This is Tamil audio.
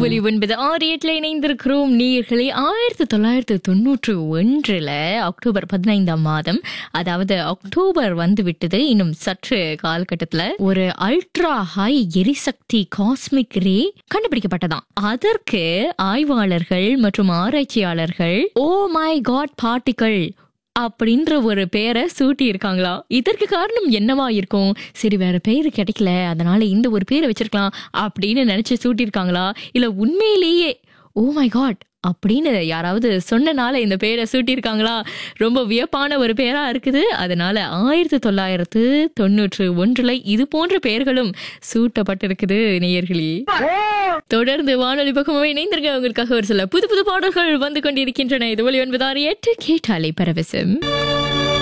ஒலி ஒன்பது ஆறு எட்டுல இணைந்திருக்கிறோம் நீர்களே ஆயிரத்தி தொள்ளாயிரத்தி தொண்ணூற்று ஒன்றுல அக்டோபர் பதினைந்தாம் மாதம் அதாவது அக்டோபர் வந்து விட்டது இன்னும் சற்று காலகட்டத்துல ஒரு அல்ட்ரா ஹை எரிசக்தி காஸ்மிக் ரே கண்டுபிடிக்கப்பட்டதாம் அதற்கு ஆய்வாளர்கள் மற்றும் ஆராய்ச்சியாளர்கள் ஓ மை காட் பார்ட்டிகள் அப்படின்ற ஒரு பெயரை சூட்டி இருக்காங்களா இதற்கு காரணம் என்னவா இருக்கும் சரி வேற பெயர் கிடைக்கல அதனால இந்த ஒரு பேரை வச்சிருக்கலாம் அப்படின்னு நினைச்சு சூட்டி இருக்காங்களா இல்ல உண்மையிலேயே ஓ மை காட் அப்படின்னு யாராவது சொன்னனால இந்த பேரை சூட்டியிருக்காங்களா ரொம்ப வியப்பான ஒரு பேரா இருக்குது அதனால ஆயிரத்தி தொள்ளாயிரத்து தொண்ணூற்று ஒன்றுல இது போன்ற பெயர்களும் சூட்டப்பட்டிருக்குது நேயர்களே தொடர்ந்து வானொலி பக்கமாக இணைந்திருக்க உங்களுக்காக ஒரு சில புது புது பாடல்கள் வந்து கொண்டிருக்கின்றன இது ஒளி ஒன்பதாறு எட்டு கேட்டாலே பரவசம்